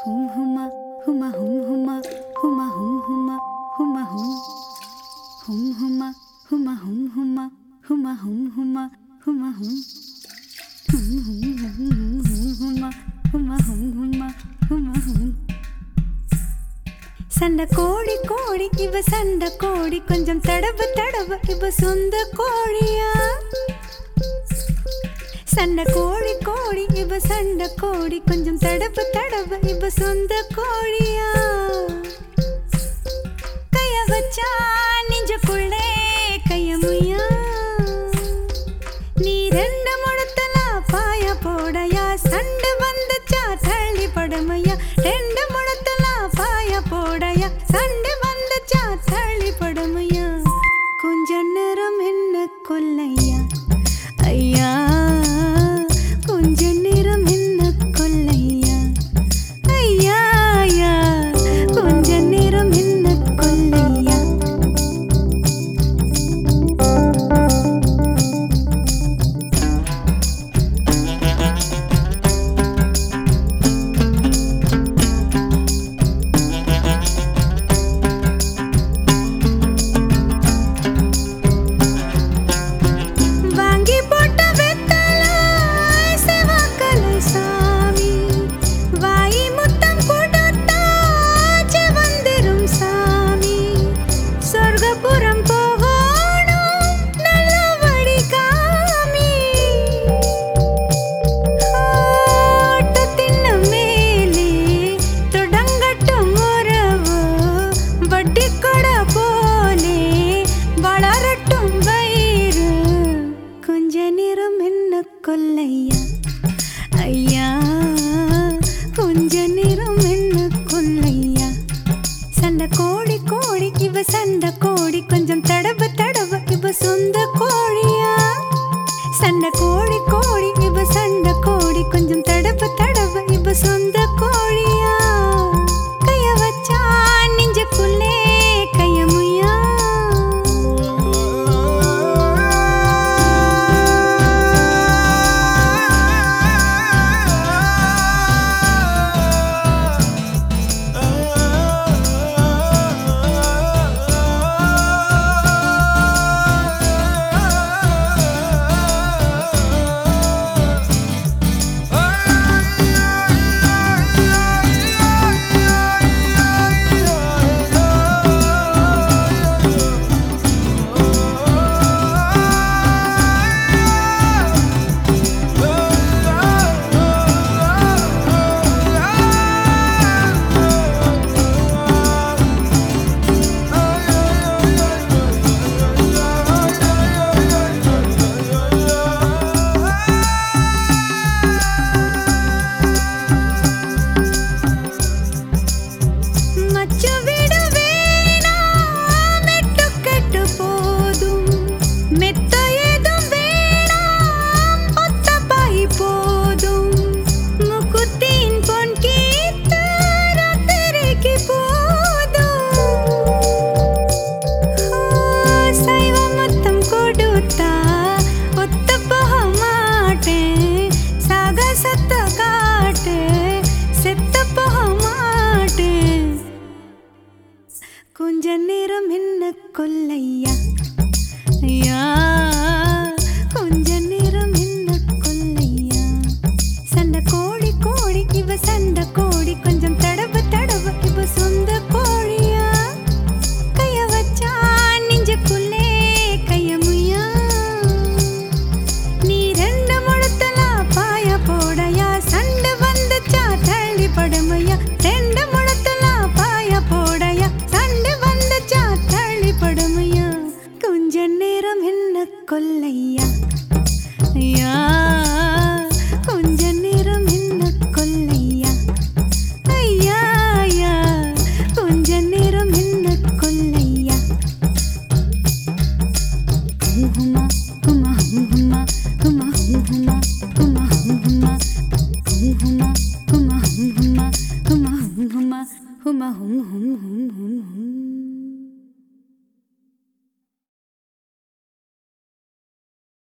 ஹும் ஹுமா ஹுமா ஹும் ஹுமா ஹுமா ஹும் ஹுமா ஹுமா ஹும் ஹும் ஹுமா ஹுமா ஹும் ஹுமா ஹுமா ஹும் ஹுமா ஹுமா ஹும் ஹும் ஹும் ஹும் ஹும் ஹுமா ஹுமா ஹும் ஹுமா ஹுமா ஹும் சண்டை கோழி கோழி இவ சண்டை கோழி கொஞ்சம் தடவு தடவு இவ சொந்த கோழியா சண்டை கோழி கோழி இவ சண்டை கோழி கொஞ்சம் தடவு தடவு இவ சொந்த கோழியா கைய வச்சா நெஞ்சுக்குள்ளே கையமுயா நீ ரெண்டு முழத்தல பாய போடையா சண்டை வந்துச்சா தள்ளி படமையா ரெண்டு முழத்தல பாய போடையா சண்டை வந்துச்சா தள்ளி படமையா கொஞ்ச நேரம் என்ன கொல்லையா ஐயா கொஞ்ச நேரம் என்ன கொல்லையா ஐயா ஐயா கொஞ்ச நேரம் என்ன கொல்லையா வாங்கி போட்ட வெத்தல செவக்கலை சாமி வாய் முத்தம் கொடுத்தா செவந்திரும் சாமி சொர்க்கபுரம் போகணும் நல்லபடி காமி ஆட்டத்தின் மேலே தொடங்கட்டும் உறவு வட்டி கொட போலே வளரட்டும் வயிறு கொஞ்ச நேரம் என்ன கொல்லையா ஐயா கொஞ்ச நேரம் என்ன கொல்லையா சண்டை கோழி கோழி இவ சண்டை கோழி கொஞ்சம் தடவு தடவு இவ சொந்த கோழியா சண்டை கோழி கோழி இவ சண்டை கோழி கொஞ்சம் தடவு தடவு இவ சொந்த கோழியா கைய வச்சா நெஞ்சுக்குள்ளே கையமுயா மச்சு விடு வேணாம் மெட்டுக்கட்டு போதும் மெத்த ஏதும் வேணாம் ஒத்த பாய் போதும் முக்குத்தின் பொன் கீத்து ராத்திரிக்கு போதும் சைவ மொத்தம் கொடுத்தா ஒத்த போக மாட்டேன் சாகசத்தை காட்டு செத்த போக மாட்டேன் கொஞ்ச நேரம் என்ன கொல்லையா ஐயா கொஞ்ச நேரம் என்ன கொல்லையா சண்டை கோழி கோழி இவ சண்டை